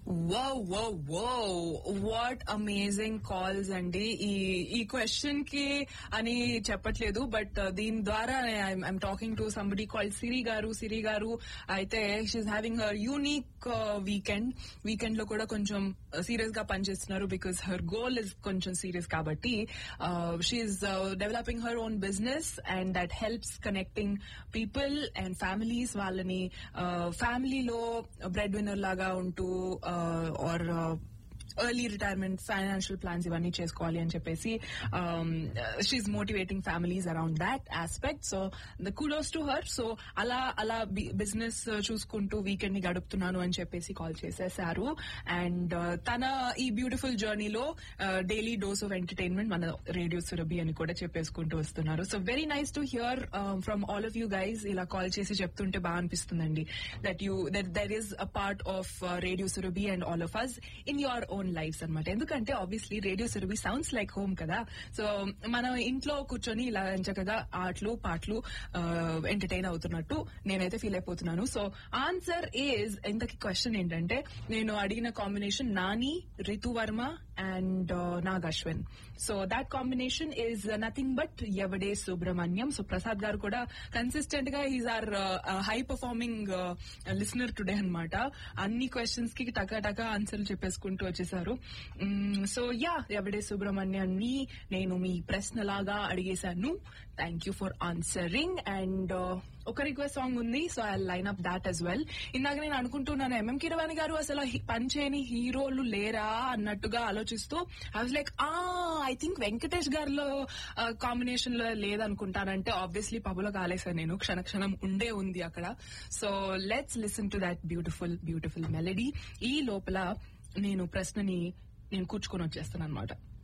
వో వో వో వాట్ అమేజింగ్ కాల్స్ అండి ఈ ఈ క్వశ్చన్ కి అని చెప్పట్లేదు బట్ దీని ద్వారా I'm talking to somebody call Siri garu Siri garu అయితే she's having her unique weekend weekend లో కూడా కొంచెం సీరియస్ గా పనిచేస్తున్నారు బికాస్ హర్ గోల్ ఇస్ కొంచెం సీరియస్ కాబట్టి she's developing her own business and that helps connecting people and families వాళ్ళని ఫ్యామిలీలో బ్రెడ్ విన్నర్ లాగా ఉంటూ or early retirement financial plans ఇవన్నీ చేసుకోవాలి అని చెప్పేసి she's motivating families around that aspect so the kudos to her so అలా అలా బిజినెస్ చూసుకుంటూ వీకెండ్ ని గడుపుతున్నాను అని చెప్పేసి కాల్ చేసేసారు అండ్ తన ఈ బ్యూటిఫుల్ జర్నీలో డైలీ డోస్ ఆఫ్ ఎంటర్టైన్మెంట్ మన రేడియో సురభి అని కూడా చెప్పేసుకుంటూ వస్తున్నారు so very nice to hear from all of you guys ఇలా కాల్ చేసి చెప్తుంటే బాగా అనిపిస్తుందండి that you that there is a part of radio Surabhi and all of us in your own lives అనమాట ఎందుకంటే obviously radio Surabhi sounds like home కదా so మనం ఇంట్లో కూర్చొని ఇలా చక్కగా ఆటలు పాటలు ఎంటర్టైన్ అవుతున్నట్టు నేనైతే ఫీల్ అయిపోతున్నాను సో ఆన్సర్ ఈజ్ ఇంతకి క్వశ్చన్ ఏంటంటే నేను అడిగిన combination Nani Ritu Varma and Nag Ashwin so that combination is nothing but Yevade Subramanyam so Prasad garu కూడా కన్సిస్టెంట్ గా is are high performing listener today అనమాట అన్ని క్వశ్చన్స్ కి టకా టకా ఆన్సర్లు చెప్పేసుకుంటూ వచ్చేసారు సో యా ఎవడే సుబ్రహ్మణ్యాన్ని నేను మీ ప్రశ్న లాగా అడిగేశాను thank you for answering and ఒక రిక్వెస్ట్ సాంగ్ ఉంది so I line up that as well ఇందాక నేను అనుకుంటున్నాను ఎంఎం కిరవాణి గారు అసలు పనిచేయని హీరోలు లేరా అన్నట్టుగా ఆలోచిస్తూ I was like ah I think Venkatesh గారిలో కాంబినేషన్ లో లేదనుకుంటానంటే ఆబ్వియస్లీ పబులో కాలేసాను నేను క్షణక్షణం ఉండే ఉంది అక్కడ so let's listen to that beautiful beautiful melody ఈ లోపల నేను ప్రశ్నని నేను కూర్చుకొని వచ్చేస్తాను అనమాట